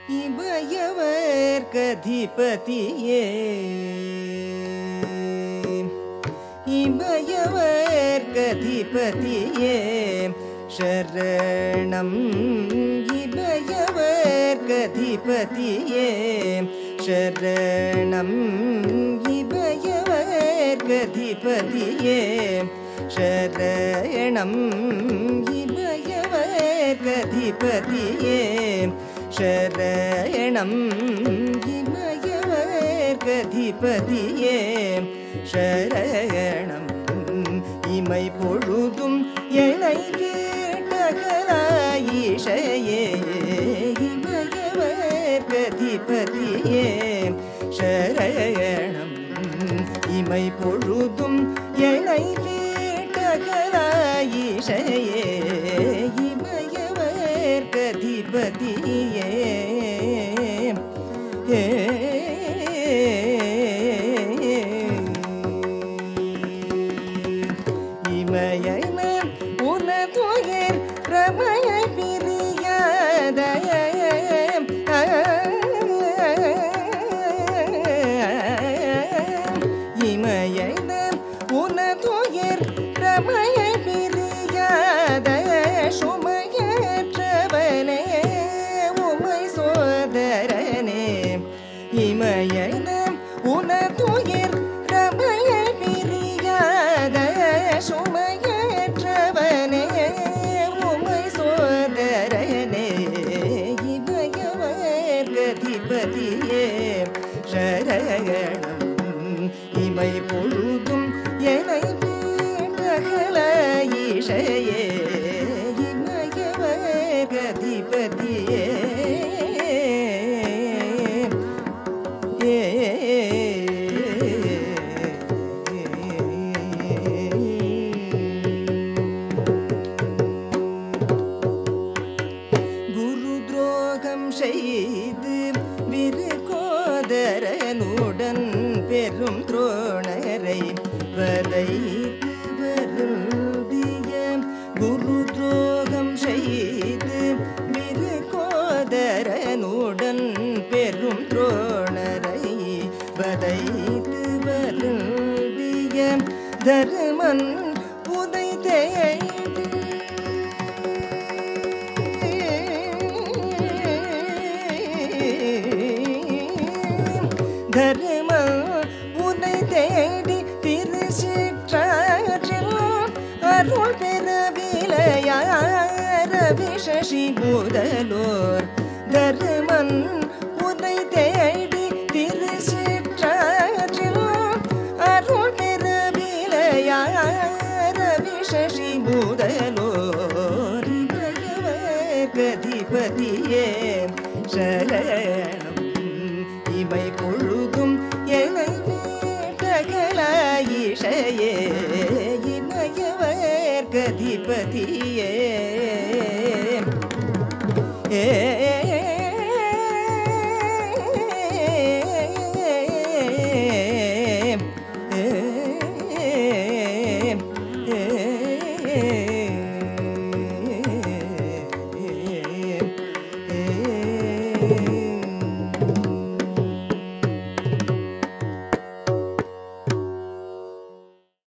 இமயவர் கதிபதியே இமயவர் கதிபதியே சரணம் இமயவர் கதிபதியே சரணம் இமயவர் கதிபதியே சரணம் இமயவர் கதிபதியே சரணம் இமயவர் கதிபதியே சரணம் இமை பொழுதும் என்னை கேட்டகலாயிஷையே இமயவர் கதிபதியே சரணம் இமை பொழுதும் என்னை கேட்டகலாயிஷையே இமயவர் கதிபதியே இமயன உனதுயர் ரமய பிரியாத இமயன உனதுயர் ரமய பிரியாத சுமையற்றவனே உமை சோதரனே இமயன உனதுயர் ரமய பிரியாத சுமையற்றவனே உமை சோதரனே இமயவர் கதிபதியே சரணம் இமை பொழுதும் என்னை வீட்டகல இஷையே இமயவர் கதிபதியே குரு துரோகம் செய்து விருகோதரனுடன் பெரும் துரோணரை வதைத்து வருந்திய குரு துரோகம் செய்து விருகோதரனுடன் பெரும் துரோணரை வதைத்து வருந்திய தருமன் உதை தரும உனை தேடி திருச்சிற்றாற்றில் அருள் பெறவிலையார விஷி முதலோர் தருமன் உனை தேடி திருச்சிற்றாற்றில் அருள் பெறவிலையார விஷி முதலோர் இமயவர் கதிபதியே சரணம் இமை பொழுதும் என்னை வீட்டகலாயிஷையே இமயவர் கதிபதியே ஏ